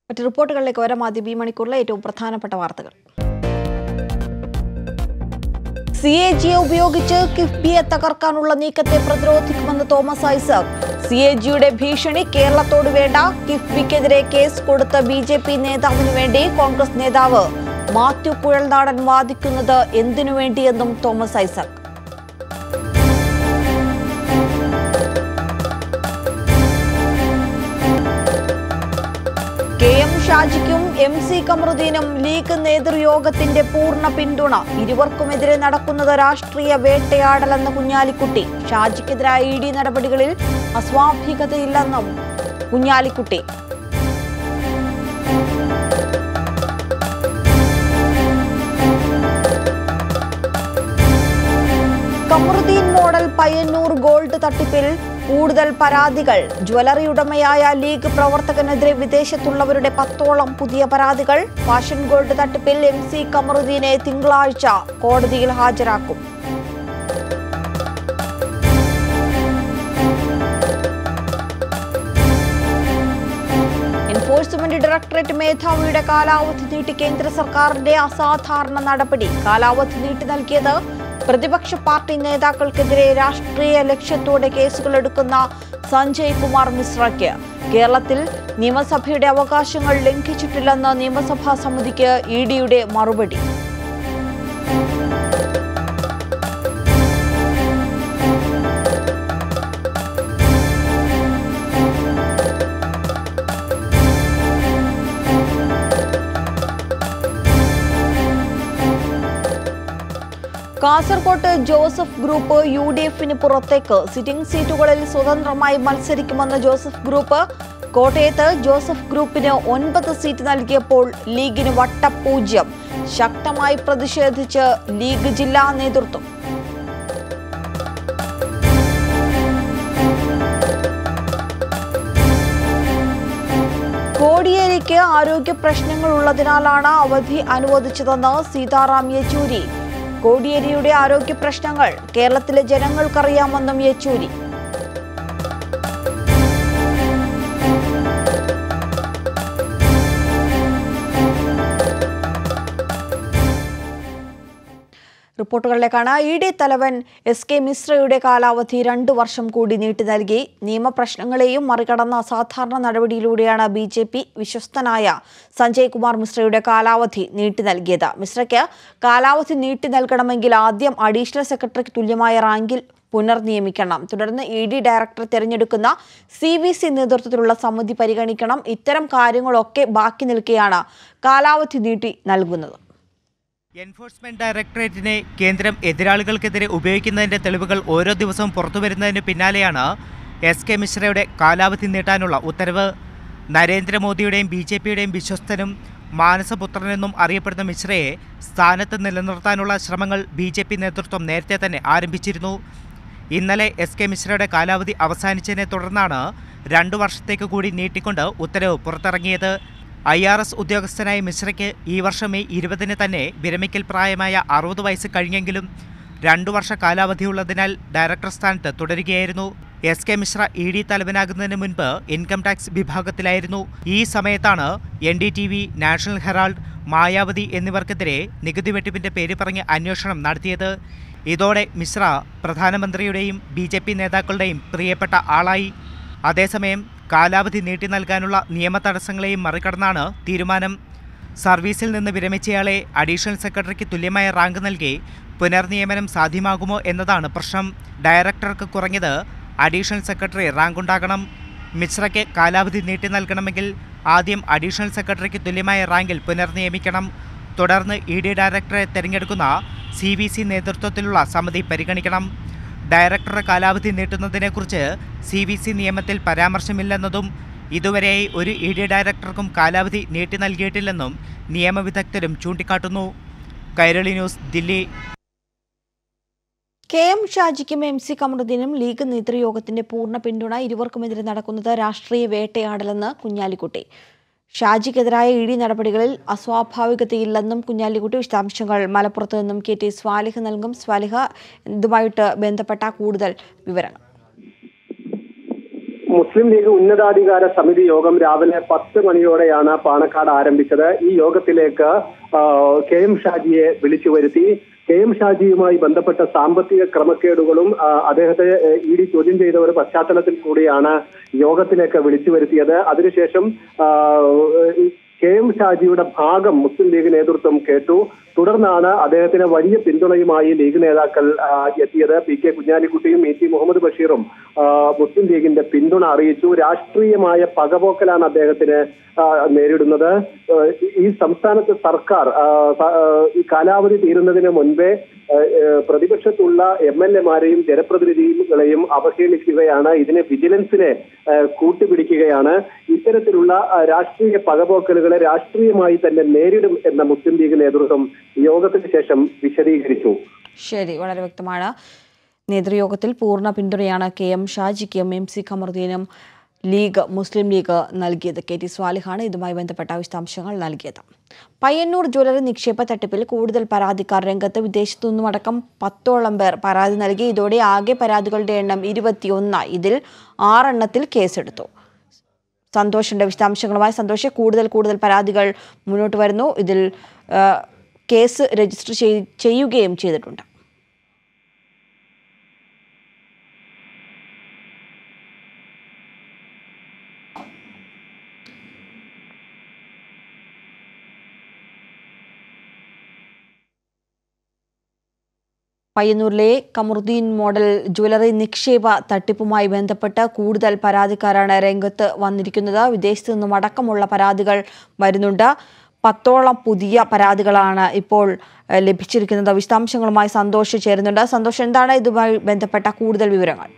മറ്റ് റിപ്പോർട്ടുകളിലേക്ക് വരാം ആദ്യം ഈ മണിക്കൂറിലെ ഏറ്റവും പ്രധാനപ്പെട്ട വാർത്തകൾ സി എ ജിയെ ഉപയോഗിച്ച് കിഫ്ബിയെ തകർക്കാനുള്ള നീക്കത്തെ പ്രതിരോധിക്കുമെന്ന് തോമസ് ഐസക് സി എ ജിയുടെ ഭീഷണി കേരളത്തോട് വേണ്ട കിഫ്ബിക്കെതിരെ കേസ് കൊടുത്ത ബി ജെ പി നേതാവിനു വേണ്ടി കോൺഗ്രസ് നേതാവ് മാത്യു കുഴൽനാടൻ വാദിക്കുന്നത് എന്തിനു വേണ്ടിയെന്നും തോമസ് ഐസക് കെ എം ഷാജിക്കും എം സി കമറുദ്ദീനും ലീഗ് നേതൃയോഗത്തിന്റെ പൂർണ്ണ പിന്തുണ ഇരുവർക്കുമെതിരെ നടക്കുന്നത് രാഷ്ട്രീയ വേട്ടയാടലെന്ന് കുഞ്ഞാലിക്കുട്ടി ഷാജിക്കെതിരായ ഇ ഡി നടപടികളിൽ അസ്വാഭാവികതയില്ലെന്നും കുഞ്ഞാലിക്കുട്ടി കമറുദ്ദീൻ മോഡൽ പയ്യന്നൂർ ഗോൾഡ് തട്ടിപ്പിൽ കൂടുതൽ പരാതികൾ ജ്വല്ലറി ഉടമയായ ലീഗ് പ്രവർത്തകനെതിരെ വിദേശത്തുള്ളവരുടെ പത്തോളം പുതിയ പരാതികൾ ഫാഷൻ ഗോൾഡ് തട്ടിപ്പിൽ എം സി കമറുദ്ദീനെ തിങ്കളാഴ്ച കോടതിയിൽ ഹാജരാക്കും എൻഫോഴ്സ്മെന്റ് ഡയറക്ടറേറ്റ് മേധാവിയുടെ കാലാവധി നീട്ടി കേന്ദ്ര സർക്കാരിന്റെ അസാധാരണ നടപടി കാലാവധി നീട്ടി നൽകിയത് പ്രതിപക്ഷ പാർട്ടി നേതാക്കൾക്കെതിരെ രാഷ്ട്രീയ ലക്ഷ്യത്തോടെ കേസുകൾ എടുക്കുന്ന സഞ്ജയ് കുമാർ മിശ്രയ്ക്ക് കേരളത്തിൽ നിയമസഭയുടെ അവകാശങ്ങൾ ലംഘിച്ചിട്ടില്ലെന്ന് നിയമസഭാ സമിതിക്ക് ഇ ഡിയുടെ മറുപടി കാസർകോട്ട് ജോസഫ് ഗ്രൂപ്പ് യു ഡി എഫിന് പുറത്തേക്ക് സിറ്റിംഗ് സീറ്റുകളിൽ സ്വതന്ത്രമായി മത്സരിക്കുമെന്ന് ജോസഫ് ഗ്രൂപ്പ് കോട്ടയത്ത് ജോസഫ് ഗ്രൂപ്പിന് ഒൻപത് സീറ്റ് നൽകിയപ്പോൾ ലീഗിന് വട്ടപൂജ്യം ശക്തമായി പ്രതിഷേധിച്ച് ലീഗ് ജില്ലാ നേതൃത്വം കോടിയേരിക്ക് ആരോഗ്യ പ്രശ്നങ്ങൾ ഉള്ളതിനാലാണ് അവധി അനുവദിച്ചതെന്ന് സീതാറാം യെച്ചൂരി കോടിയേരിയുടെ ആരോഗ്യ പ്രശ്നങ്ങൾ കേരളത്തിലെ ജനങ്ങൾക്കറിയാമെന്നും യെച്ചൂരി റിപ്പോർട്ടുകളിലേക്കാണ് ഇ ഡി തലവൻ എസ് കെ മിശ്രയുടെ കാലാവധി രണ്ടു വർഷം കൂടി നീട്ടി നൽകി നിയമപ്രശ്നങ്ങളെയും മറികടന്ന അസാധാരണ നടപടിയിലൂടെയാണ് ബി ജെ പി വിശ്വസ്തനായ സഞ്ജയ് കുമാർ മിശ്രയുടെ കാലാവധി നീട്ടി നൽകിയത് മിശ്രയ്ക്ക് കാലാവധി നീട്ടി നൽകണമെങ്കിൽ ആദ്യം അഡീഷണൽ സെക്രട്ടറിക്ക് തുല്യമായ റാങ്കിൽ പുനർനിയമിക്കണം തുടർന്ന് ഇ ഡി ഡയറക്ടർ തിരഞ്ഞെടുക്കുന്ന സി വി സി നേതൃത്വത്തിലുള്ള സമിതി പരിഗണിക്കണം ഇത്തരം കാര്യങ്ങളൊക്കെ ബാക്കി നിൽക്കെയാണ് കാലാവധി നീട്ടി നൽകുന്നത് എൻഫോഴ്സ്മെന്റ് ഡയറക്ടറേറ്റിനെ കേന്ദ്രം എതിരാളികൾക്കെതിരെ ഉപയോഗിക്കുന്നതിന്റെ തെളിവുകൾ ഓരോ ദിവസവും പുറത്തുവരുന്നതിന് പിന്നാലെയാണ് എസ് കെ മിശ്രയുടെ കാലാവധി നീട്ടാനുള്ള ഉത്തരവ് നരേന്ദ്രമോദിയുടെയും ബി ജെ പിയുടെയും വിശ്വസ്തനും മാനസപുത്രനെന്നും അറിയപ്പെടുന്ന മിശ്രയെ സ്ഥാനത്ത് നിലനിർത്താനുള്ള ശ്രമങ്ങൾ ബി ജെ പി നേതൃത്വം നേരത്തെ തന്നെ ആരംഭിച്ചിരുന്നു ഇന്നലെ എസ് കെ മിശ്രയുടെ കാലാവധി അവസാനിച്ചതിനെ തുടർന്നാണ് രണ്ടു വർഷത്തേക്ക് കൂടി നീട്ടിക്കൊണ്ട് ഉത്തരവ് പുറത്തിറങ്ങിയത് ഐ ആർ എസ് ഉദ്യോഗസ്ഥനായ മിശ്രയ്ക്ക് ഈ വർഷം മെയ് ഇരുപതിന് തന്നെ വിരമിക്കൽ പ്രായമായ അറുപത് വയസ്സ് കഴിഞ്ഞെങ്കിലും രണ്ടു വർഷ കാലാവധിയുള്ളതിനാൽ ഡയറക്ടർ സ്ഥാനത്ത് തുടരുകയായിരുന്നു S K Mishra E D തലവനാകുന്നതിന് മുൻപ് ഇൻകം ടാക്സ് വിഭാഗത്തിലായിരുന്നു ഈ സമയത്താണ് N D T V National Herald Mayawati എന്നിവർക്കെതിരെ നികുതി വെട്ടിപ്പിന്റെ പേര് പറഞ്ഞ് അന്വേഷണം നടത്തിയത് ഇതോടെ മിശ്ര പ്രധാനമന്ത്രിയുടെയും ബി ജെ പി നേതാക്കളുടെയും പ്രിയപ്പെട്ട ആളായി അതേസമയം കാലാവധി നീട്ടി നൽകാനുള്ള നിയമ തടസ്സങ്ങളെയും മറികടന്നാണ് തീരുമാനം സർവീസിൽ നിന്ന് വിരമിച്ചയാളെ അഡീഷണൽ സെക്രട്ടറിക്ക് തുല്യമായ റാങ്ക് നൽകി പുനർനിയമനം സാധ്യമാകുമോ എന്നതാണ് പ്രശ്നം ഡയറക്ടർക്ക് കുറഞ്ഞത് അഡീഷണൽ സെക്രട്ടറി റാങ്ക് ഉണ്ടാകണം മിശ്രയ്ക്ക് കാലാവധി നീട്ടി നൽകണമെങ്കിൽ ആദ്യം അഡീഷണൽ സെക്രട്ടറിക്ക് തുല്യമായ റാങ്കിൽ പുനർനിയമിക്കണം തുടർന്ന് ഇ ഡി ഡയറക്ടറെ തിരഞ്ഞെടുക്കുന്ന സി വി സി നേതൃത്വത്തിലുള്ള സമിതി പരിഗണിക്കണം ഡയറക്ടറുടെ കാലാവധി നീട്ടുന്നതിനെക്കുറിച്ച് സി വി സി നിയമത്തിൽ പരാമർശമില്ലെന്നതും ഇതുവരെയായി ഒരു ഇ ഡി ഡയറക്ടർക്കും കാലാവധി നീട്ടി നൽകിയിട്ടില്ലെന്നും നിയമവിദഗ്ധരും ചൂണ്ടിക്കാട്ടുന്നു Kairali news Delhi K M ഷാജിക്കും എം സി കമറുദ്ദീനും ലീഗ് നേതൃയോഗത്തിന്റെ പൂർണ്ണ പിന്തുണ ഇരുവർക്കുമെതിരെ നടക്കുന്നത് രാഷ്ട്രീയ വേട്ടയാടലെന്ന് കുഞ്ഞാലിക്കുട്ടി ഷാജിക്കെതിരായ ഇ ഡി നടപടികളിൽ അസ്വാഭാവികതയില്ലെന്നും കുഞ്ഞാലിക്കുട്ടി വിശദാംശങ്ങൾ മലപ്പുറത്ത് നിന്നും കെ ടി സ്വാലിഹ് നൽകും സ്വാലിഹ ഇതുമായിട്ട് ബന്ധപ്പെട്ട കൂടുതൽ വിവരങ്ങൾ മുസ്ലിം ലീഗ് ഉന്നതാധികാര സമിതി യോഗം രാവിലെ പത്ത് മണിയോടെയാണ് പാണക്കാട് ആരംഭിച്ചത് ഈ യോഗത്തിലേക്ക് ആ, കെ എം ഷാജിയെ വിളിച്ചു വരുത്തി കെ എം ഷാജിയുമായി ബന്ധപ്പെട്ട സാമ്പത്തിക ക്രമക്കേടുകളും ആ, അദ്ദേഹത്തെ ഇ ഡി ചോദ്യം ചെയ്ത ഒരു പശ്ചാത്തലത്തിൽ കൂടിയാണ് യോഗത്തിലേക്ക് വിളിച്ചു വരുത്തിയത് അതിനുശേഷം ആ, ഈ കെ എം ഷാജിയുടെ ഭാഗം മുസ്ലിം ലീഗ് നേതൃത്വം കേട്ടു തുടർന്നാണ് അദ്ദേഹത്തിന് വലിയ പിന്തുണയുമായി ലീഗ് നേതാക്കൾ ആ, എത്തിയത് പി കെ കുഞ്ഞാലിക്കുട്ടിയും ഇ ടി മുഹമ്മദ് ബഷീറും ആ, മുസ്ലിം ലീഗിന്റെ പിന്തുണ അറിയിച്ചു രാഷ്ട്രീയമായ പകപോക്കലാണ് അദ്ദേഹത്തിന് ആ, നേരിടുന്നത് ആ, ഈ സംസ്ഥാനത്ത് സർക്കാർ ആ, സ- ആ, ഈ കാലാവധി തീരുന്നതിന് മുൻപേ ആ, ആ, പ്രതിപക്ഷത്തുള്ള എം എൽ എമാരെയും ജനപ്രതിനിധികളെയും അവഹേളിക്കുകയാണ് ഇതിനെ വിജിലൻസിനെ ആ, കൂട്ടുപിടിക്കുകയാണ് ഇത്തരത്തിലുള്ള ആ, രാഷ്ട്രീയ പകപോക്കലുകളെ രാഷ്ട്രീയമായി തന്നെ നേരിടും എന്ന മുസ്ലിം ലീഗ് നേതൃത്വം യോഗത്തിന് ശേഷം വിശദീകരിച്ചു ശരി വളരെ വ്യക്തമാണ് നേതൃയോഗത്തിൽ പൂർണ്ണ പിന്തുണയാണ് കെ എം ഷാജിക്കും എം സി ഖമറുദ്ദീനും ലീഗ് മുസ്ലിം ലീഗ് നൽകിയത് കെ ടി സ്വാലിഹാണ് ഇതുമായി ബന്ധപ്പെട്ട വിശദാംശങ്ങൾ നൽകിയത് പയ്യന്നൂർ ജ്വല്ലറി നിക്ഷേപ തട്ടിപ്പിൽ കൂടുതൽ പരാതിക്കാർ രംഗത്ത് വിദേശത്തു നിന്നുമടക്കം പത്തോളം പേർ പരാതി നൽകി ഇതോടെ ആകെ പരാതികളുടെ എണ്ണം ഇരുപത്തിയൊന്നായി ഇതിൽ ആറെണ്ണത്തിൽ കേസെടുത്തു സന്തോഷിന്റെ വിശദാംശങ്ങളുമായി സന്തോഷ് കൂടുതൽ കൂടുതൽ പരാതികൾ മുന്നോട്ട് വരുന്നു ഇതിൽ ആ, കേസ് രജിസ്റ്റർ ചെയ്- ചെയ്യുകയും ചെയ്തിട്ടുണ്ട് പയ്യന്നൂരിലെ കമറുദ്ദീൻ മോഡൽ ജ്വല്ലറി നിക്ഷേപ തട്ടിപ്പുമായി ബന്ധപ്പെട്ട് കൂടുതൽ പരാതിക്കാരാണ് രംഗത്ത് വന്നിരിക്കുന്നത് വിദേശത്തു നിന്നും അടക്കമുള്ള പരാതികൾ വരുന്നുണ്ട് പത്തോളം പുതിയ പരാതികളാണ് ഇപ്പോൾ ഏഹ്, ലഭിച്ചിരിക്കുന്നത് വിശദാംശങ്ങളുമായി സന്തോഷ് ചേരുന്നുണ്ട് സന്തോഷ് എന്താണ് ഇതുമായി ബന്ധപ്പെട്ട കൂടുതൽ വിവരങ്ങൾ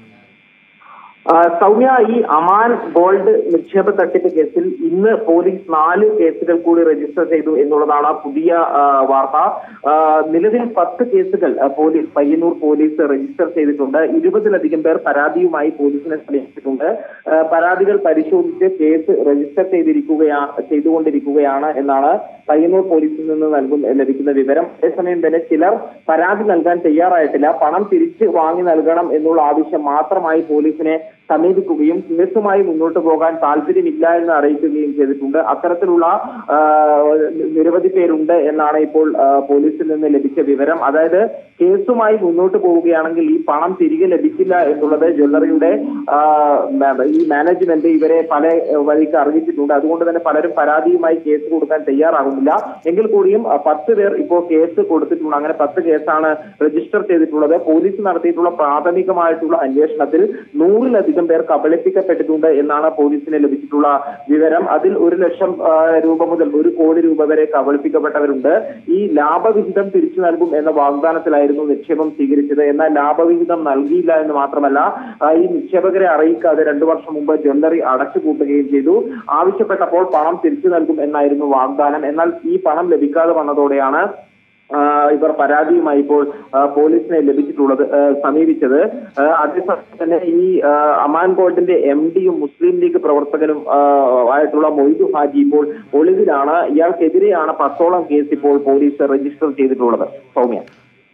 ആ, സൗമ്യ ഈ അമാൻ ഗോൾഡ് നിക്ഷേപ തട്ടിപ്പ് കേസിൽ ഇന്ന് പോലീസ് നാല് കേസുകൾ കൂടി രജിസ്റ്റർ ചെയ്തു എന്നുള്ളതാണ് പുതിയ ആ, വാർത്ത ആ, നിലവിൽ പത്ത് കേസുകൾ ആ, പോലീസ് പയ്യന്നൂർ പോലീസ് രജിസ്റ്റർ ചെയ്തിട്ടുണ്ട് ഇരുപതിലധികം പേർ പരാതിയുമായി പോലീസിനെ സമീപിച്ചിട്ടുണ്ട് ആ, പരാതികൾ പരിശോധിച്ച് കേസ് രജിസ്റ്റർ ചെയ്തിരിക്കുകയാണ് ചെയ്തുകൊണ്ടിരിക്കുകയാണ് എന്നാണ് പയ്യന്നൂർ പോലീസിൽ നിന്ന് നൽകുന്ന ലഭിക്കുന്ന വിവരം അതേസമയം തന്നെ ചിലർ പരാതി നൽകാൻ തയ്യാറായിട്ടില്ല പണം തിരിച്ച് വാങ്ങി നൽകണം എന്നുള്ള ആവശ്യം മാത്രമായി പോലീസിനെ സമീപിക്കുകയും കേസുമായി മുന്നോട്ട് പോകാൻ താല്പര്യമില്ല എന്ന് അറിയിക്കുകയും ചെയ്തിട്ടുണ്ട് അത്തരത്തിലുള്ള ആ, നിരവധി പേരുണ്ട് എന്നാണ് ഇപ്പോൾ ആ, പോലീസിൽ നിന്ന് ലഭിച്ച വിവരം അതായത് കേസുമായി മുന്നോട്ട് പോവുകയാണെങ്കിൽ ഈ പണം തിരികെ ലഭിക്കില്ല എന്നുള്ളത് ജ്വല്ലറിയുടെ ആ, മ- ഈ മാനേജ്മെന്റ് ഇവരെ പല ആ, വഴിക്ക് അറിയിച്ചിട്ടുണ്ട് അതുകൊണ്ട് തന്നെ പലരും പരാതിയുമായി കേസ് കൊടുക്കാൻ തയ്യാറാകുന്നില്ല എങ്കിൽ കൂടിയും ആ, പത്ത് പേർ ഇപ്പോൾ കേസ് കൊടുത്തിട്ടുണ്ട് അങ്ങനെ പത്ത് കേസാണ് രജിസ്റ്റർ ചെയ്തിട്ടുള്ളത് പോലീസ് നടത്തിയിട്ടുള്ള പ്രാഥമികമായിട്ടുള്ള അന്വേഷണത്തിൽ നൂറിലധികം പേർ കബളിപ്പിക്കപ്പെട്ടിട്ടുണ്ട് എന്നാണ് പോലീസിന് ലഭിച്ചിട്ടുള്ള വിവരം അതിൽ ഒരു ലക്ഷം ആ, രൂപ മുതൽ ഒരു കോടി രൂപ വരെ കബളിപ്പിക്കപ്പെട്ടവരുണ്ട് ഈ ലാഭവിഹിതം തിരിച്ചു നൽകും എന്ന വാഗ്ദാനത്തിലായിരുന്നു നിക്ഷേപം സ്വീകരിച്ചത് എന്നാൽ ലാഭവിഹിതം നൽകിയില്ല എന്ന് മാത്രമല്ല ആ, ഈ നിക്ഷേപകരെ അറിയിക്കാതെ രണ്ടു വർഷം മുമ്പ് ജ്വല്ലറി അടച്ചുപൂട്ടുകയും ചെയ്തു ആവശ്യപ്പെട്ടപ്പോൾ പണം തിരിച്ചു നൽകും എന്നായിരുന്നു വാഗ്ദാനം എന്നാൽ ഈ പണം ലഭിക്കാതെ വന്നതോടെയാണ് ആ, ഇവർ പരാതിയുമായി ഇപ്പോൾ ആ, പോലീസിനെ ലഭിച്ചിട്ടുള്ളത് ആ, സമീപിച്ചത് ആ, അതേസമയം തന്നെ ഈ ആ, അമാൻ ഗോൾഡിന്റെ എം ഡിയും മുസ്ലിം ലീഗ് പ്രവർത്തകനും ആ, ആയിട്ടുള്ള മൊയ്തു ഹാജി ഇപ്പോൾ ഒളിവിലാണ് ഇയാൾക്കെതിരെയാണ് പത്തോളം കേസ് ഇപ്പോൾ പോലീസ് രജിസ്റ്റർ ചെയ്തിട്ടുള്ളത് സൗമ്യ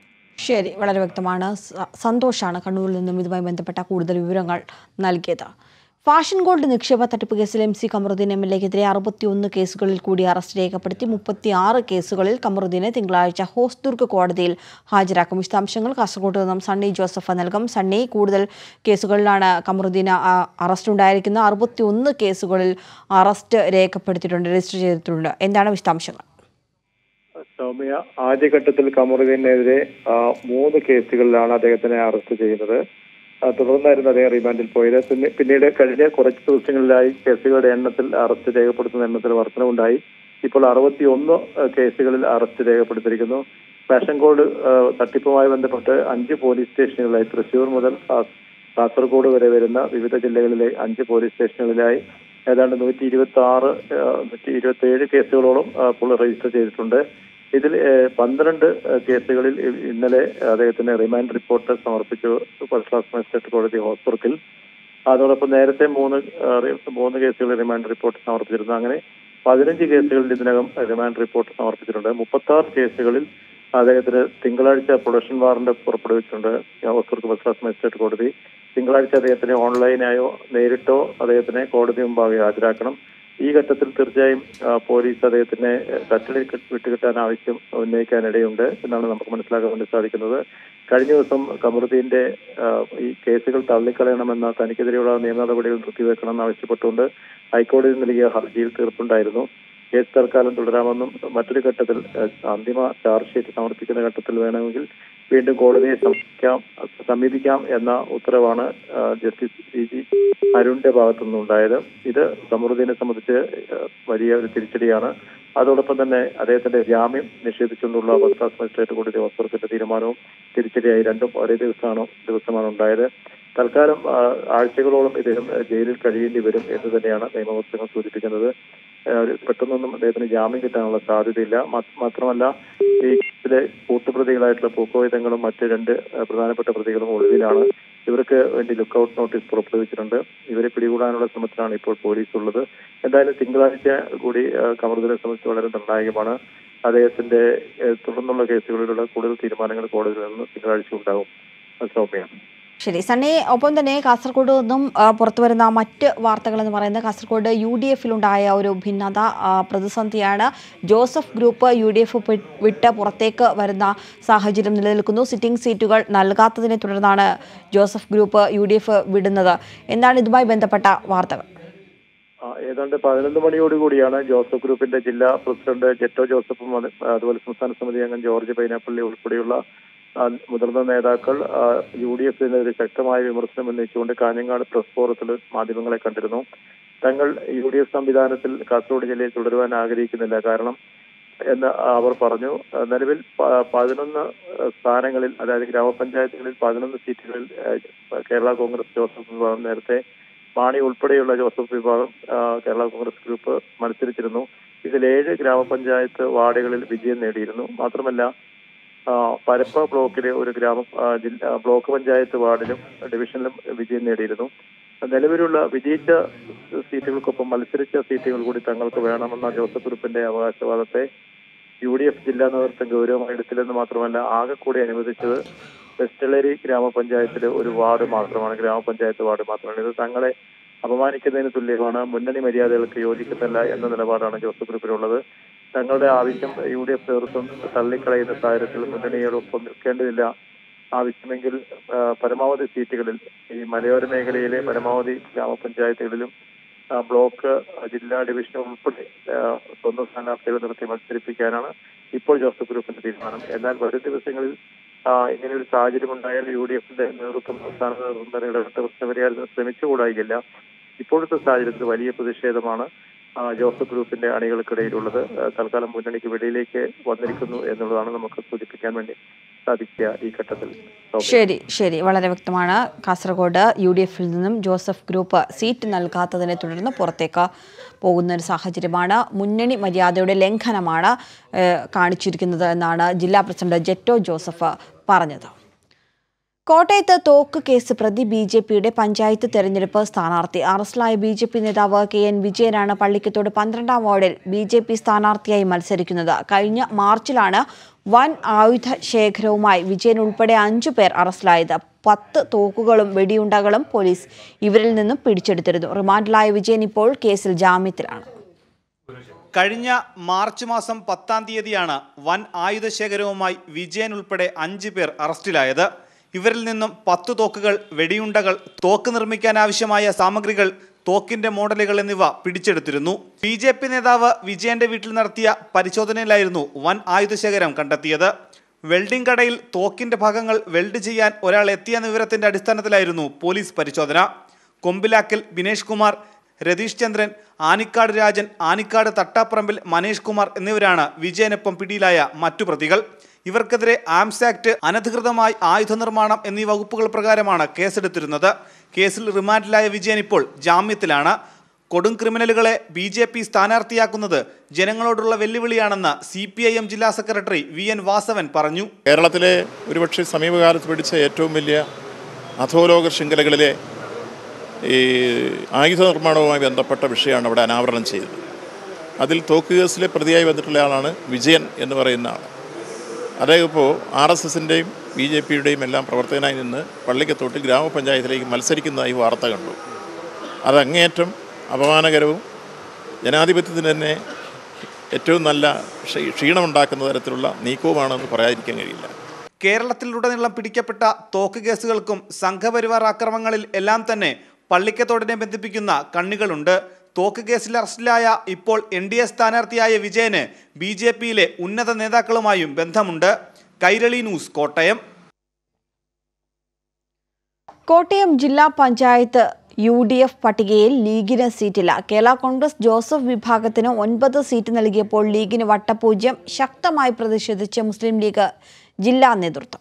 ശരി വളരെ വ്യക്തമാണ് സ- സന്തോഷാണ് കണ്ണൂരിൽ നിന്നും ഇതുമായി ബന്ധപ്പെട്ട കൂടുതൽ വിവരങ്ങൾ നൽകിയത് ഫാഷൻ ഗോൾഡ് നിക്ഷേപ തട്ടിപ്പ് കേസിൽ M C Kamaruddin M L എക്കെതിരെ അറുപത്തിയൊന്ന് കേസുകളിൽ കൂടി അറസ്റ്റ് രേഖപ്പെടുത്തി മുപ്പത്തിയാറ് കേസുകളിൽ കമറുദ്ദീനെ തിങ്കളാഴ്ച ഹോസ്ദുർഗ് കോടതിയിൽ ഹാജരാക്കും വിശദാംശങ്ങൾ കാസർഗോഡ് നിന്നും സണ്ണി ജോസഫ് നൽകും സണ്ണി കൂടുതൽ കേസുകളിലാണ് കമറുദ്ദീന് ആ, അറസ്റ്റ് ഉണ്ടായിരിക്കുന്നത് അറുപത്തിയൊന്ന് കേസുകളിൽ അറസ്റ്റ് രേഖപ്പെടുത്തിയിട്ടുണ്ട് രജിസ്റ്റർ ചെയ്തിട്ടുണ്ട് എന്താണ് വിശദാംശങ്ങൾ സൗമ്യ ആദ്യഘട്ടത്തിൽ കമറുദ്ദീനെതിരെ ആ, മൂന്ന് കേസുകളിലാണ് അദ്ദേഹത്തിനെ അറസ്റ്റ് ചെയ്യുന്നത് ആ, തുടർന്നായിരുന്നു അദ്ദേഹം റിമാൻഡിൽ പോയത് പിന്നെ- പിന്നീട് കഴിഞ്ഞ കുറച്ച് ദിവസങ്ങളിലായി കേസുകളുടെ എണ്ണത്തിൽ അറസ്റ്റ് രേഖപ്പെടുത്തുന്ന എണ്ണത്തിൽ വർധനവുണ്ടായി ഇപ്പോൾ അറുപത്തിയൊന്ന് കേസുകളിൽ അറസ്റ്റ് രേഖപ്പെടുത്തിയിരിക്കുന്നു ഫാഷൻ കോഡ് ആ, തട്ടിപ്പുമായി ബന്ധപ്പെട്ട് അഞ്ച് പോലീസ് സ്റ്റേഷനുകളിലായി തൃശൂർ മുതൽ കാ- കാസർഗോഡ് വരെ വരുന്ന വിവിധ ജില്ലകളിലെ അഞ്ച് പോലീസ് സ്റ്റേഷനുകളിലായി ഏതാണ്ട് നൂറ്റി ഇരുപത്തി ആറ് നൂറ്റി ഇരുപത്തി ഏഴ് കേസുകളോളം ആ, ഇപ്പോൾ രജിസ്റ്റർ ചെയ്തിട്ടുണ്ട് ഇതിൽ ഏഹ്, പന്ത്രണ്ട് ഏഹ്, കേസുകളിൽ ഇ- ഇന്നലെ അദ്ദേഹത്തിന് റിമാൻഡ് റിപ്പോർട്ട് സമർപ്പിച്ചു ഫസ്റ്റ് ക്ലാസ് മജിസ്ട്രേറ്റ് കോടതി ഹോസ്പിറ്റലിൽ അതോടൊപ്പം നേരത്തെ മൂന്ന് ഏഹ്, റി- മൂന്ന് കേസുകളിൽ റിമാൻഡ് റിപ്പോർട്ട് സമർപ്പിച്ചിരുന്നു അങ്ങനെ പതിനഞ്ച് കേസുകളിൽ ഇതിനകം റിമാൻഡ് റിപ്പോർട്ട് സമർപ്പിച്ചിട്ടുണ്ട് മുപ്പത്തി ആറ് കേസുകളിൽ അദ്ദേഹത്തിന് തിങ്കളാഴ്ച പ്രൊഡക്ഷൻ വാറന്റ് പുറപ്പെടുവിച്ചിട്ടുണ്ട് ഹോസ്പിറ്റൽ ഫസ്റ്റ് ക്ലാസ് മജിസ്ട്രേറ്റ് കോടതി തിങ്കളാഴ്ച അദ്ദേഹത്തിനെ ഓൺലൈനായോ നേരിട്ടോ അദ്ദേഹത്തിനെ കോടതി മുമ്പാകെ ഹാജരാക്കണം ഈ ഘട്ടത്തിൽ തീർച്ചയായും ആ, പോലീസ് അദ്ദേഹത്തിനെ കസ്റ്റഡിയിൽ കി- വിട്ടുകിട്ടാൻ ആവശ്യം ഉന്നയിക്കാനിടയുണ്ട് എന്നാണ് നമുക്ക് മനസ്സിലാക്കാൻ വേണ്ടി സാധിക്കുന്നത് കഴിഞ്ഞ ദിവസം കമറുദ്ദീന്റെ ആ, ഈ കേസുകൾ തള്ളിക്കളയണമെന്ന തനിക്കെതിരെയുള്ള നിയമ നടപടികൾ നിർത്തിവെക്കണമെന്ന് ആവശ്യപ്പെട്ടുകൊണ്ട് ഹൈക്കോടതി നൽകിയ ഹർജിയിൽ തീർപ്പുണ്ടായിരുന്നു കേസ് തൽക്കാലം തുടരാമെന്നും മറ്റൊരു ഘട്ടത്തിൽ ആ, അന്തിമ ചാർജ് ഷീറ്റ് സമർപ്പിക്കുന്ന ഘട്ടത്തിൽ വേണമെങ്കിൽ വീണ്ടും കോടതിയെ സമീപിക്കാം സമീപിക്കാം എന്ന ഉത്തരവാണ് ആ, ജസ്റ്റിസ് പി ജി അരുണിന്റെ ഭാഗത്തു നിന്നുണ്ടായത് ഇത് കമറുദ്ദീനെ സംബന്ധിച്ച് ആ, വലിയ ഒരു തിരിച്ചടിയാണ് അതോടൊപ്പം തന്നെ അദ്ദേഹത്തിന്റെ ജാമ്യം നിഷേധിച്ചുകൊണ്ടുള്ള മദ്രാസ് മജിസ്ട്രേറ്റ് കോടതി വസ്ത്രത്തിന്റെ തീരുമാനവും തിരിച്ചടിയായി രണ്ടും ഒരേ ദിവസമാണ് ദിവസമാണ് ഉണ്ടായത് തൽക്കാലം ആ, ആഴ്ചകളോളം ഇദ്ദേഹം ആ, ജയിലിൽ കഴിയേണ്ടി വരും എന്ന് തന്നെയാണ് നിയമവസ്തുക്കൾ സൂചിപ്പിക്കുന്നത് ആ, ഒരു പെട്ടെന്നൊന്നും അദ്ദേഹത്തിന് ജാമ്യം കിട്ടാനുള്ള സാധ്യതയില്ല മാ- മാത്രമല്ല ഈ കേസിലെ കൂട്ടുപ്രതികളായിട്ടുള്ള പൂക്കോയുധങ്ങളും മറ്റ് രണ്ട് ആ, പ്രധാനപ്പെട്ട പ്രതികളും ഒളിവിലാണ് ഇവർക്ക് വേണ്ടി ലുക്കൌട്ട് നോട്ടീസ് പുറപ്പെടുവിച്ചിട്ടുണ്ട് ഇവരെ പിടികൂടാനുള്ള ശ്രമത്തിലാണ് ഇപ്പോൾ പോലീസ് ഉള്ളത് എന്തായാലും തിങ്കളാഴ്ച കൂടി ആ, കമറുദ്ദീനെ സംബന്ധിച്ച് വളരെ നിർണായകമാണ് അദ്ദേഹത്തിന്റെ ഏ, തുടർന്നുള്ള കേസുകളിലുള്ള കൂടുതൽ തീരുമാനങ്ങൾ കോടതിയിൽ നിന്ന് തിങ്കളാഴ്ച ഉണ്ടാകും അത് സൗമ്യ ശരി സണ്ണി ഒപ്പം തന്നെ കാസർഗോഡ് നിന്നും ആ, പുറത്തു വരുന്ന മറ്റ് വാർത്തകൾ എന്ന് പറയുന്നത് കാസർഗോഡ് യു ഡി എഫിലുണ്ടായ ഒരു ഭിന്നത ആ, പ്രതിസന്ധിയാണ് Joseph group U D F വിട്ട് പുറത്തേക്ക് വരുന്ന സാഹചര്യം നിലനിൽക്കുന്നു സിറ്റിംഗ് സീറ്റുകൾ നൽകാത്തതിനെ തുടർന്നാണ് Joseph group U D F വിടുന്നത് എന്താണ് ഇതുമായി ബന്ധപ്പെട്ട വാർത്തകൾ ആ, ഏതാണ്ട് പതിനൊന്ന് മണിയോടുകൂടിയാണ് ജോസഫ് ഗ്രൂപ്പിന്റെ ജില്ലാ പ്രസിഡന്റ് ജെറ്റോ ജോസഫും അത് അതുപോലെ സംസ്ഥാന സമിതി അംഗം ജോർജ് പൈനാപ്പള്ളി ഉൾപ്പെടെയുള്ള ആ, മുതിർന്ന നേതാക്കൾ യു ഡി എഫിനെതിരെ ശക്തമായ വിമർശനം ഉന്നയിച്ചുകൊണ്ട് കാഞ്ഞങ്ങാട് പ്രസ് ഫോറത്തിൽ മാധ്യമങ്ങളെ കണ്ടിരുന്നു തങ്ങൾ യു ഡി എഫ് സംവിധാനത്തിൽ കാസർഗോഡ് ജില്ലയിൽ തുടരുവാൻ ആഗ്രഹിക്കുന്നില്ല കാരണം എന്ന് അവർ പറഞ്ഞു ആ, നിലവിൽ പ- പതിനൊന്ന് സ്ഥാനങ്ങളിൽ അതായത് ഗ്രാമപഞ്ചായത്തുകളിൽ പതിനൊന്ന് സീറ്റുകളിൽ ആ, കേരള കോൺഗ്രസ് ജോസഫ് വിഭാഗം നേരത്തെ മാണി ഉൾപ്പെടെയുള്ള ജോസഫ് വിഭാഗം ആ, കേരള കോൺഗ്രസ് ഗ്രൂപ്പ് മത്സരിച്ചിരുന്നു ഇതിൽ ഏഴ് ഗ്രാമപഞ്ചായത്ത് വാർഡുകളിൽ വിജയം നേടിയിരുന്നു മാത്രമല്ല ആ, പരപ്പ ബ്ലോക്കിലെ ഒരു ഗ്രാമ ആ, ജില്ല ബ്ലോക്ക് പഞ്ചായത്ത് വാർഡിലും ഡിവിഷനിലും വിജയം നേടിയിരുന്നു നിലവിലുള്ള വിജയിച്ച സീറ്റുകൾക്കൊപ്പം മത്സരിച്ച സീറ്റുകൾ കൂടി തങ്ങൾക്ക് വേണമെന്ന ജോസഫ് ഗ്രൂപ്പിന്റെ അവകാശവാദത്തെ യു ഡി എഫ് ജില്ലാ നേതൃത്വം ഗൗരവമായി എടുത്തില്ലെന്ന് മാത്രമല്ല ആകെ കൂടി അനുവദിച്ചത് വെസ്റ്റളേരി ഗ്രാമപഞ്ചായത്തിലെ ഒരു വാർഡ് മാത്രമാണ് ഗ്രാമപഞ്ചായത്ത് വാർഡ് മാത്രമാണ് ഇത് തങ്ങളെ അപമാനിക്കുന്നതിന് തുല്യമാണ് മുന്നണി മര്യാദകൾക്ക് യോജിക്കുന്നില്ല എന്ന നിലപാടാണ് ജോസഫ് ഗ്രൂപ്പിനുള്ളത് തങ്ങളുടെ ആവശ്യം യു ഡി എഫ് നേതൃത്വം തള്ളിക്കളയുന്ന സാഹചര്യത്തിൽ മുന്നണിയോടൊപ്പം നിൽക്കേണ്ടതില്ല ആവശ്യമെങ്കിൽ ആ, പരമാവധി സീറ്റുകളിൽ ഈ മലയോര മേഖലയിലെ പരമാവധി ഗ്രാമപഞ്ചായത്തുകളിലും ആ, ബ്ലോക്ക് ആ, ജില്ലാ ഡിവിഷൻ ഉൾപ്പെടെ ആ, സ്വന്തം സ്ഥാനാർത്ഥികളെ നിർത്തി മത്സരിപ്പിക്കാനാണ് ഇപ്പോൾ ജോസഫ് ഗ്രൂപ്പിന്റെ തീരുമാനം എന്നാൽ വരും ദിവസങ്ങളിൽ ആ, ഇങ്ങനെ ഒരു സാഹചര്യം ഉണ്ടായാൽ യു ഡി എഫിന്റെ നേതൃത്വം സംസ്ഥാന നേതൃത്വം തന്നെ ഇടപെട്ട പ്രശ്നപരിഹാരത്തിന് ശ്രമിച്ചുകൂടായില്ല ഇപ്പോഴത്തെ സാഹചര്യത്തിൽ വലിയ പ്രതിഷേധമാണ് ആ, ജോസഫ് ഗ്രൂപ്പിന്റെ അണികൾക്കിടയിലുള്ളത് ആ, തൽക്കാലം മുന്നണിക്ക് വെളിയിലേക്ക് വന്നിരിക്കുന്നു എന്നുള്ളതാണ് നമുക്ക് സൂചിപ്പിക്കാൻ വേണ്ടി സാധിക്കുക ഈ ഘട്ടത്തിൽ സൗമ്യ. ശരി ശരി വളരെ വ്യക്തമാണ് കാസർഗോഡ് യു ഡി എഫിൽ നിന്നും ജോസഫ് ഗ്രൂപ്പ് സീറ്റ് നൽകാത്തതിനെ തുടർന്ന് പുറത്തേക്ക് പോകുന്ന ഒരു സാഹചര്യമാണ് മുന്നണി മര്യാദയുടെ ലംഘനമാണ് ഏഹ്, കാണിച്ചിരിക്കുന്നത് എന്നാണ് ജില്ലാ പ്രസിഡന്റ് ജെറ്റോ ജോസഫ് പറഞ്ഞത് കോട്ടയത്ത് തോക്ക് കേസ് പ്രതി ബി ജെ പിയുടെ പഞ്ചായത്ത് തെരഞ്ഞെടുപ്പ് സ്ഥാനാർത്ഥി അറസ്റ്റിലായ ബി ജെ പി നേതാവ് കെ എൻ വിജയനാണ് പള്ളിക്കത്തോട് പന്ത്രണ്ടാം വാർഡിൽ ബി ജെ പി സ്ഥാനാർത്ഥിയായി മത്സരിക്കുന്നത് കഴിഞ്ഞ മാർച്ചിലാണ് വൻ ആയുധ ശേഖരവുമായി വിജയൻ ഉൾപ്പെടെ അഞ്ചു പേർ അറസ്റ്റിലായത് പത്ത് തോക്കുകളും വെടിയുണ്ടകളും പോലീസ് ഇവരിൽ നിന്നും പിടിച്ചെടുത്തിരുന്നു റിമാൻഡിലായ വിജയൻ ഇപ്പോൾ കേസിൽ ജാമ്യത്തിലാണ് കഴിഞ്ഞ മാർച്ച് മാസം പത്താം തീയതിയാണ് വൻ ആയുധശേഖരവുമായി വിജയൻ ഉൾപ്പെടെ അഞ്ച് പേർ അറസ്റ്റിലായത് ഇവരിൽ നിന്നും പത്ത് തോക്കുകൾ വെടിയുണ്ടകൾ തോക്ക് നിർമ്മിക്കാൻ ആവശ്യമായ സാമഗ്രികൾ തോക്കിന്റെ മോഡലുകൾ എന്നിവ പിടിച്ചെടുത്തിരുന്നു ബി ജെ പി നേതാവ് വിജയന്റെ വീട്ടിൽ നടത്തിയ പരിശോധനയിലായിരുന്നു വൻ ആയുധശേഖരം കണ്ടെത്തിയത് വെൽഡിംഗ് കടയിൽ തോക്കിന്റെ ഭാഗങ്ങൾ വെൽഡ് ചെയ്യാൻ ഒരാൾ എത്തിയെന്ന വിവരത്തിന്റെ അടിസ്ഥാനത്തിലായിരുന്നു പോലീസ് പരിശോധന കൊമ്പിലാക്കൽ ബിനേഷ് കുമാർ രതീഷ് ചന്ദ്രൻ ആനിക്കാട് രാജൻ ആനിക്കാട് തട്ടാപ്പറമ്പിൽ മനേഷ് കുമാർ എന്നിവരാണ് വിജയനൊപ്പം പിടിയിലായ മറ്റു പ്രതികൾ ഇവർക്കെതിരെ ആംസ് ആക്ട് അനധികൃതമായി ആയുധ നിർമ്മാണം എന്നീ വകുപ്പുകൾ പ്രകാരമാണ് കേസെടുത്തിരുന്നത് കേസിൽ റിമാൻഡിലായ വിജയൻ ഇപ്പോൾ ജാമ്യത്തിലാണ് കൊടും ക്രിമിനലുകളെ ബി ജെ പി സ്ഥാനാർത്ഥിയാക്കുന്നത് ജനങ്ങളോടുള്ള വെല്ലുവിളിയാണെന്ന് സി പി ഐ എം ജില്ലാ സെക്രട്ടറി വി എൻ വാസവൻ പറഞ്ഞു കേരളത്തിലെ ഒരുപക്ഷെ സമീപകാലത്ത് പിടിച്ച ഏറ്റവും വലിയ അധോലോക ശൃംഖലകളിലെ ഈ ആയുധ നിർമ്മാണവുമായി ബന്ധപ്പെട്ട വിഷയമാണ് അവിടെ അനാവരണം ചെയ്തത് അതിൽ തോക്ക് കേസിലെ പ്രതിയായി വന്നിട്ടുള്ള ആളാണ് വിജയൻ എന്ന് പറയുന്ന ആൾ അദ്ദേഹം ഇപ്പോൾ ആർ എസ് എസിൻ്റെയും ബി ജെ പിയുടെയും എല്ലാം പ്രവർത്തകനായി നിന്ന് പള്ളിക്കത്തോട്ട് ഗ്രാമപഞ്ചായത്തിലേക്ക് മത്സരിക്കുന്നതായി വാർത്ത കണ്ടു അത് അങ്ങേയറ്റം അപമാനകരവും ജനാധിപത്യത്തിന് തന്നെ ഏറ്റവും നല്ല ക്ഷീ- ക്ഷീണമുണ്ടാക്കുന്ന തരത്തിലുള്ള നീക്കവുമാണെന്ന് പറയാതിരിക്കാൻ കഴിയില്ല കേരളത്തിലുടനീളം പിടിക്കപ്പെട്ട തോക്ക് കേസുകൾക്കും സംഘപരിവാർ ആക്രമണങ്ങളിൽ എല്ലാം തന്നെ പള്ളിക്കത്തോടിനെ ബന്ധിപ്പിക്കുന്ന കണ്ണികളുണ്ട് തോക്ക് കേസിൽ അറസ്റ്റിലായ ഇപ്പോൾ എൻ ഡി എ സ്ഥാനാർത്ഥിയായ വിജയന് ബി ജെ പിയിലെ ഉന്നത നേതാക്കളുമായും ബന്ധമുണ്ട് കൈരളി ന്യൂസ് കോട്ടയം കോട്ടയം ജില്ലാ പഞ്ചായത്ത് യു ഡി എഫ് പട്ടികയിൽ ലീഗിന് സീറ്റില്ല കേരള കോൺഗ്രസ് ജോസഫ് വിഭാഗത്തിന് ഒൻപത് സീറ്റ് നൽകിയപ്പോൾ ലീഗിന് വട്ടപൂജ്യം ശക്തമായി പ്രതിഷേധിച്ച് മുസ്ലിം ലീഗ് ജില്ലാ നേതൃത്വം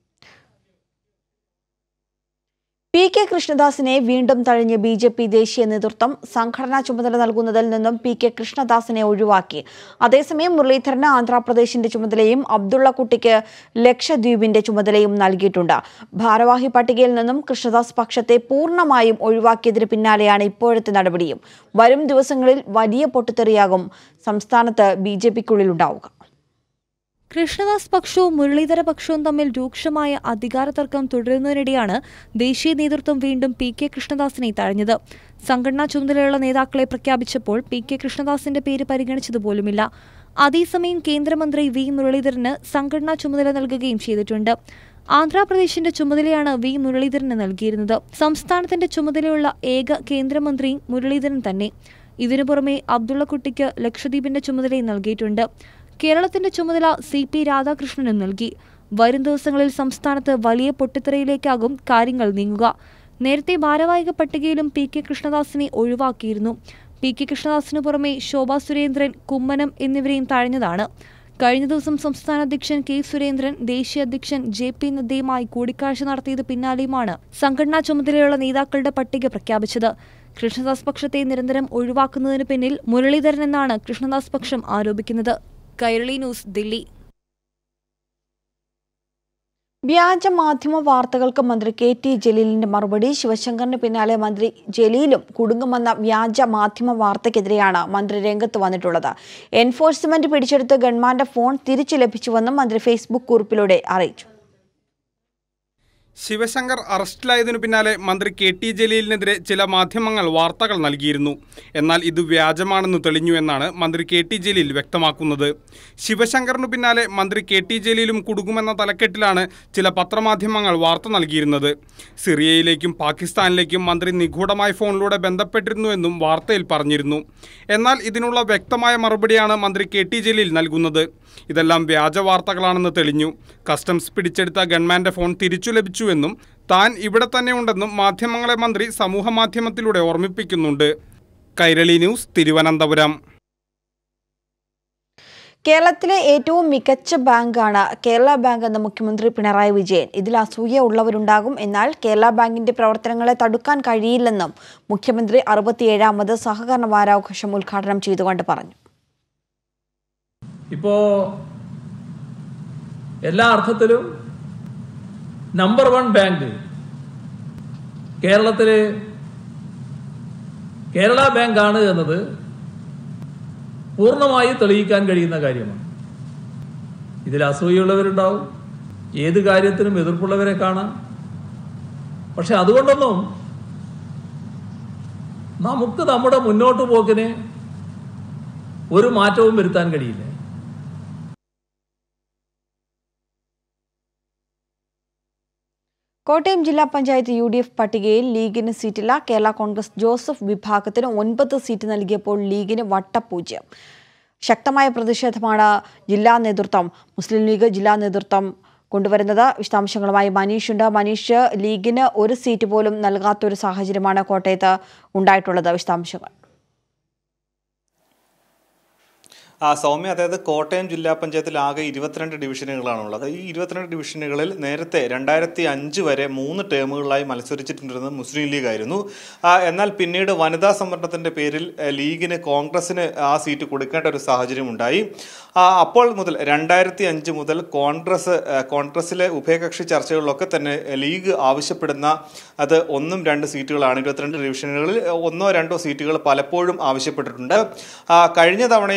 പി കെ കൃഷ്ണദാസിനെ വീണ്ടും തഴഞ്ഞ് ബി ജെ പി ദേശീയ നേതൃത്വം സംഘടനാ ചുമതല നൽകുന്നതിൽ നിന്നും പി കെ കൃഷ്ണദാസിനെ ഒഴിവാക്കി അതേസമയം മുരളീധരന് ആന്ധ്രാപ്രദേശിന്റെ ചുമതലയും അബ്ദുള്ള കുട്ടിക്ക് ലക്ഷദ്വീപിന്റെ ചുമതലയും നൽകിയിട്ടുണ്ട് ഭാരവാഹി പട്ടികയിൽ നിന്നും കൃഷ്ണദാസ് പക്ഷത്തെ പൂർണ്ണമായും ഒഴിവാക്കിയതിന് പിന്നാലെയാണ് ഇപ്പോഴത്തെ നടപടിയും വരും ദിവസങ്ങളിൽ വലിയ പൊട്ടിത്തെറിയാകും സംസ്ഥാനത്ത് ബി ജെ പിക്കുള്ളിലുണ്ടാവുക കൃഷ്ണദാസ് പക്ഷവും മുരളീധര പക്ഷവും തമ്മിൽ രൂക്ഷമായ അധികാര തർക്കം തുടരുന്നതിനിടെയാണ് ദേശീയ നേതൃത്വം വീണ്ടും പി കെ കൃഷ്ണദാസിനെ തഴഞ്ഞത് സംഘടനാ ചുമതലയുള്ള നേതാക്കളെ പ്രഖ്യാപിച്ചപ്പോൾ പി കെ കൃഷ്ണദാസിന്റെ പേര് പരിഗണിച്ചതുപോലുമില്ല അതേസമയം കേന്ദ്രമന്ത്രി വി മുരളീധരന് സംഘടനാ ചുമതല നൽകുകയും ചെയ്തിട്ടുണ്ട് ആന്ധ്രാപ്രദേശിന്റെ ചുമതലയാണ് വി മുരളീധരന് നൽകിയിരുന്നത് സംസ്ഥാനത്തിന്റെ ചുമതലയുള്ള ഏക കേന്ദ്രമന്ത്രി മുരളീധരൻ തന്നെ ഇതിനു പുറമെ അബ്ദുള്ളക്കുട്ടിക്ക് ലക്ഷദ്വീപിന്റെ ചുമതലയും നൽകിയിട്ടുണ്ട് കേരളത്തിന്റെ ചുമതല സി പി രാധാകൃഷ്ണനും നൽകി വരും ദിവസങ്ങളിൽ സംസ്ഥാനത്ത് വലിയ പൊട്ടിത്തെറിയിലേക്കാകും കാര്യങ്ങൾ നീങ്ങുക നേരത്തെ ഭാരവാഹിക പട്ടികയിലും പി കെ കൃഷ്ണദാസിനെ ഒഴിവാക്കിയിരുന്നു പി കെ കൃഷ്ണദാസിനു പുറമെ ശോഭാ സുരേന്ദ്രൻ കുമ്മനം എന്നിവരെയും തഴഞ്ഞതാണ് കഴിഞ്ഞ ദിവസം സംസ്ഥാന അധ്യക്ഷൻ കെ സുരേന്ദ്രൻ ദേശീയ അധ്യക്ഷൻ ജെ പി നദ്ദയുമായി കൂടിക്കാഴ്ച നടത്തിയത് പിന്നാലെയുമാണ് സംഘടനാ ചുമതലയുള്ള നേതാക്കളുടെ പട്ടിക പ്രഖ്യാപിച്ചത് കൃഷ്ണദാസ് പക്ഷത്തെ നിരന്തരം ഒഴിവാക്കുന്നതിന് പിന്നിൽ മുരളീധരൻ എന്നാണ് കൃഷ്ണദാസ് പക്ഷം ആരോപിക്കുന്നത് കൈരളി ന്യൂസ് ദില്ലി വ്യാജ മാധ്യമ വാർത്തകൾക്ക് മന്ത്രി കെ ടി ജലീലിന്റെ മറുപടി ശിവശങ്കറിന് പിന്നാലെ മന്ത്രി ജലീലും കുടുങ്ങുമെന്ന വ്യാജ മാധ്യമ വാർത്തയ്ക്കെതിരെയാണ് മന്ത്രി രംഗത്ത് വന്നിട്ടുള്ളത് എൻഫോഴ്സ്മെന്റ് പിടിച്ചെടുത്ത ഗൺമാന്റെ ഫോൺ തിരിച്ചു ലഭിച്ചുവെന്നും മന്ത്രി ഫേസ്ബുക്ക് കുറിപ്പിലൂടെ അറിയിച്ചു ശിവശങ്കർ അറസ്റ്റിലായതിനു പിന്നാലെ മന്ത്രി കെ ടി ജലീലിനെതിരെ ചില മാധ്യമങ്ങൾ വാർത്തകൾ നൽകിയിരുന്നു എന്നാൽ ഇത് വ്യാജമാണെന്ന് തെളിഞ്ഞു എന്നാണ് മന്ത്രി കെ ടി ജലീൽ വ്യക്തമാക്കുന്നത് ശിവശങ്കറിനു പിന്നാലെ മന്ത്രി കെ ടി ജലീലും കുടുങ്ങുമെന്ന തലക്കെട്ടിലാണ് ചില പത്രമാധ്യമങ്ങൾ വാർത്ത നൽകിയിരുന്നത് സിറിയയിലേക്കും പാകിസ്ഥാനിലേക്കും മന്ത്രി നിഗൂഢമായ ഫോണിലൂടെ ബന്ധപ്പെട്ടിരുന്നുവെന്നും വാർത്തയിൽ പറഞ്ഞിരുന്നു എന്നാൽ ഇതിനുള്ള വ്യക്തമായ മറുപടിയാണ് മന്ത്രി കെ ടി ജലീൽ നൽകുന്നത് ഇതെല്ലാം വ്യാജ വാർത്തകളാണെന്ന് തെളിഞ്ഞു കസ്റ്റംസ് പിടിച്ചെടുത്ത ഗൺമാന്റെ ഫോൺ തിരിച്ചു ലഭിച്ചുവെന്നും താൻ ഇവിടെ തന്നെ ഉണ്ടെന്നും മാധ്യമങ്ങളെ മന്ത്രി സമൂഹമാധ്യമത്തിലൂടെ ഓർമ്മിപ്പിക്കുന്നുണ്ട് കൈരളി ന്യൂസ് തിരുവനന്തപുരം കേരളത്തിലെ ഏറ്റവും മികച്ച ബാങ്കാണ് കേരള ബാങ്ക് എന്ന മുഖ്യമന്ത്രി പിണറായി വിജയൻ ഇതിൽ അസൂയ ഉള്ളവരുണ്ടാകും എന്നാൽ കേരള ബാങ്കിന്റെ പ്രവർത്തനങ്ങളെ തടുക്കാൻ കഴിയില്ലെന്നും മുഖ്യമന്ത്രി അറുപത്തിയേഴാമത് സഹകരണ വാരാഘോഷം ഉദ്ഘാടനം ചെയ്തുകൊണ്ട് പറഞ്ഞു ഇപ്പോ എല്ലാ അർത്ഥത്തിലും നമ്പർ വൺ ബാങ്ക് കേരളത്തില് കേരള ബാങ്ക് ആണ് എന്നത് പൂർണ്ണമായി തെളിയിക്കാൻ കഴിയുന്ന കാര്യമാണ് ഇതിൽ അസൂയുള്ളവരുണ്ടാവും ഏത് കാര്യത്തിനും എതിർപ്പുള്ളവരെ കാണാം പക്ഷെ അതുകൊണ്ടൊന്നും നമുക്ക് നമ്മുടെ മുന്നോട്ട് പോക്കിന് ഒരു മാറ്റവും വരുത്താൻ കഴിയില്ല കോട്ടയം ജില്ലാ പഞ്ചായത്ത് യു ഡി എഫ് പട്ടികയിൽ ലീഗിന് സീറ്റില്ല കേരള കോൺഗ്രസ് ജോസഫ് വിഭാഗത്തിന് ഒൻപത് സീറ്റ് നൽകിയപ്പോൾ ലീഗിന് വട്ടപൂജ്യം ശക്തമായ പ്രതിഷേധമാണ് ജില്ലാ നേതൃത്വം മുസ്ലിം ലീഗ് ജില്ലാ നേതൃത്വം കൊണ്ടുവരുന്നത് വിശദാംശങ്ങളുമായി മനീഷ് ഉണ്ട് മനീഷ് ലീഗിന് ഒരു സീറ്റ് പോലും നൽകാത്തൊരു സാഹചര്യമാണ് കോട്ടയത്ത് ഉണ്ടായിട്ടുള്ളത് വിശദാംശങ്ങൾ ആ സൗമ്യ അതായത് കോട്ടയം ജില്ലാ പഞ്ചായത്തിൽ ആകെ ഇരുപത്തിരണ്ട് ഡിവിഷനുകളാണുള്ളത് ഈ ഇരുപത്തിരണ്ട് ഡിവിഷനുകളിൽ നേരത്തെ രണ്ടായിരത്തി അഞ്ച് വരെ മൂന്ന് ടേമുകളായി മത്സരിച്ചിട്ടുണ്ടിരുന്നത് മുസ്ലിം ലീഗ് ആയിരുന്നു ആ, എന്നാൽ പിന്നീട് വനിതാ സംവരണത്തിന്റെ പേരിൽ എ, ലീഗിന് കോൺഗ്രസിന് ആ സീറ്റ് കൊടുക്കേണ്ട ഒരു സാഹചര്യം ഉണ്ടായി ആ, അപ്പോൾ മുതൽ രണ്ടായിരത്തി അഞ്ച് മുതൽ കോൺഗ്രസ് എ, കോൺഗ്രസിലെ ഉഭയകക്ഷി ചർച്ചകളിലൊക്കെ തന്നെ എ, ലീഗ് ആവശ്യപ്പെടുന്ന അത് ഒന്നും രണ്ട് സീറ്റുകളാണ് ഇരുപത്തിരണ്ട് ഡിവിഷനുകളിൽ ഒന്നോ രണ്ടോ സീറ്റുകൾ പലപ്പോഴും ആവശ്യപ്പെട്ടിട്ടുണ്ട് ആ, കഴിഞ്ഞ തവണയും പറഞ്ഞത്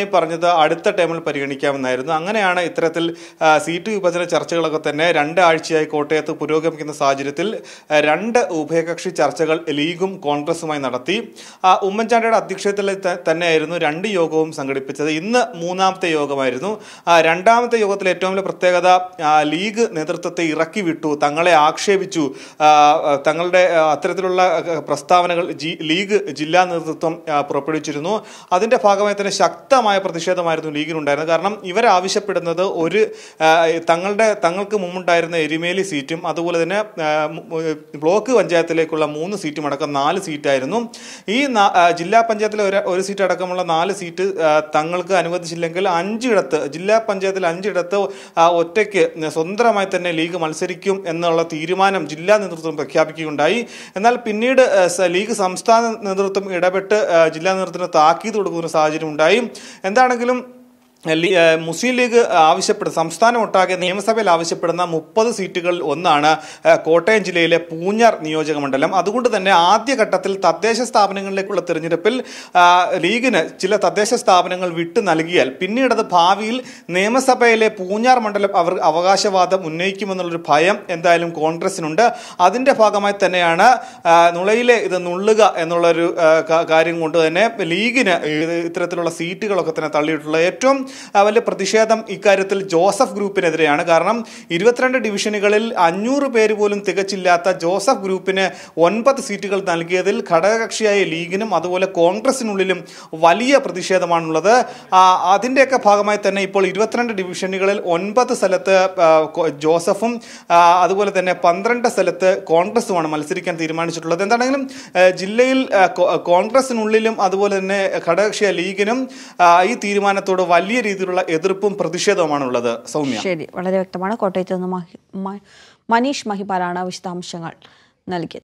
പറഞ്ഞത് അടുത്ത ടൈമിൽ പരിഗണിക്കാമെന്നായിരുന്നു അങ്ങനെയാണ് ഇത്തരത്തിൽ ആ, സീറ്റ് വിഭജന ചർച്ചകളൊക്കെ തന്നെ രണ്ടാഴ്ചയായി കോട്ടയത്ത് പുരോഗമിക്കുന്ന സാഹചര്യത്തിൽ ആ, രണ്ട് ഉഭയകക്ഷി ചർച്ചകൾ ലീഗും കോൺഗ്രസുമായി നടത്തി ആ, ഉമ്മൻചാണ്ടിയുടെ അധ്യക്ഷതയിൽ ത- തന്നെയായിരുന്നു രണ്ട് യോഗവും സംഘടിപ്പിച്ചത് ഇന്ന് മൂന്നാമത്തെ യോഗമായിരുന്നു ആ, രണ്ടാമത്തെ യോഗത്തിൽ ഏറ്റവും വലിയ പ്രത്യേകത ആ, ലീഗ് നേതൃത്വത്തെ ഇറക്കി വിട്ടു തങ്ങളെ ആക്ഷേപിച്ചു ആ, ആ, തങ്ങളുടെ ആ, അത്തരത്തിലുള്ള ആ, പ്രസ്താവനകൾ ജി- ലീഗ് ജില്ലാ നേതൃത്വം ആ, പുറപ്പെടുവിച്ചിരുന്നു അതിന്റെ ഭാഗമായി തന്നെ ശക്തമായ പ്രതിഷേധമായിരുന്നു ലീഗിനുണ്ടായിരുന്നത് കാരണം ഇവർ ആവശ്യപ്പെടുന്നത് ഒരു ആ, തങ്ങളുടെ തങ്ങൾക്ക് മുമ്പുണ്ടായിരുന്ന എരുമേലി സീറ്റും അതുപോലെ തന്നെ ആ, മു- ബ്ലോക്ക് പഞ്ചായത്തിലേക്കുള്ള മൂന്ന് സീറ്റും അടക്കം നാല് സീറ്റായിരുന്നു ഈ നാ- ആ, ജില്ലാ പഞ്ചായത്തിലെ ഒരു ഒരു സീറ്റ് അടക്കമുള്ള നാല് സീറ്റ് ആ, തങ്ങൾക്ക് അനുവദിച്ചില്ലെങ്കിൽ അഞ്ചിടത്ത് ജില്ലാ പഞ്ചായത്തിൽ അഞ്ചിടത്ത് ആ, ഒറ്റയ്ക്ക് സ്വതന്ത്രമായി തന്നെ ലീഗ് മത്സരിക്കും എന്നുള്ള തീരുമാനം ജില്ലാ നേതൃത്വം പ്രഖ്യാപിക്കുകയുണ്ടായി എന്നാൽ പിന്നീട് ആ, സ- ലീഗ് സംസ്ഥാന നേതൃത്വം ഇടപെട്ട് ആ, ജില്ലാ നേതൃത്വത്തിന് താക്കീത് കൊടുക്കുന്ന സാഹചര്യം ഉണ്ടായി എന്താണെങ്കിലും ലീ- ആ, മുസ്ലിം ലീഗ് ആവശ്യപ്പെടുന്ന സംസ്ഥാനം ഒട്ടാകെ നിയമസഭയിൽ ആവശ്യപ്പെടുന്ന മുപ്പത് സീറ്റുകളിൽ ഒന്നാണ് ആ, കോട്ടയം ജില്ലയിലെ പൂഞ്ഞാർ നിയോജക മണ്ഡലം അതുകൊണ്ട് തന്നെ ആദ്യഘട്ടത്തിൽ തദ്ദേശ സ്ഥാപനങ്ങളിലേക്കുള്ള തിരഞ്ഞെടുപ്പിൽ ആ, ലീഗിന് ചില തദ്ദേശ സ്ഥാപനങ്ങൾ വിട്ടു നൽകിയാൽ പിന്നീട് അത് ഭാവിയിൽ നിയമസഭയിലെ പൂഞ്ഞാർ മണ്ഡലം അവർ അവകാശവാദം ഉന്നയിക്കുമെന്നുള്ളൊരു ഭയം എന്തായാലും കോൺഗ്രസിനുണ്ട് അതിന്റെ ഭാഗമായി തന്നെയാണ് ആ, നുളയിലെ ഇത് നുള്ളുക എന്നുള്ളൊരു ആ, കാ- കാര്യം കൊണ്ട് തന്നെ ലീഗിന് ഇത് ഇത്തരത്തിലുള്ള സീറ്റുകളൊക്കെ തന്നെ തള്ളിയിട്ടുള്ള ഏറ്റവും ആ, വലിയ പ്രതിഷേധം ഇക്കാര്യത്തിൽ ജോസഫ് ഗ്രൂപ്പിനെതിരെയാണ് കാരണം ഇരുപത്തിരണ്ട് ഡിവിഷനുകളിൽ അഞ്ഞൂറ് പേര് പോലും തികച്ചില്ലാത്ത ജോസഫ് ഗ്രൂപ്പിന് ഒൻപത് സീറ്റുകൾ നൽകിയതിൽ ഘടകകക്ഷിയായ ലീഗിനും അതുപോലെ കോൺഗ്രസിനുള്ളിലും വലിയ പ്രതിഷേധമാണുള്ളത് ആ, അതിന്റെയൊക്കെ ഭാഗമായി തന്നെ ഇപ്പോൾ ഇരുപത്തിരണ്ട് ഡിവിഷനുകളിൽ ഒൻപത് സ്ഥലത്ത് ആ, കോ- ജോസഫും ആ, അതുപോലെ തന്നെ പന്ത്രണ്ട് സ്ഥലത്ത് കോൺഗ്രസുമാണ് മത്സരിക്കാൻ തീരുമാനിച്ചിട്ടുള്ളത് എന്താണെങ്കിലും ആ, ജില്ലയിൽ ആ, കോ- കോൺഗ്രസിനുള്ളിലും അതുപോലെ തന്നെ ഘടകകക്ഷിയ ലീഗിനും ആ, ഈ തീരുമാനത്തോട് വലിയ രീതിയിലുള്ള എതിർപ്പും പ്രതിഷേധവുമാണുള്ളത് സൗമ്യ ശരി വളരെ വ്യക്തമാണ് കോട്ടയത്ത് നിന്ന് മഹി- മ- മനീഷ് മഹിപാലാണ് വിശദാംശങ്ങൾ നൽകിയത്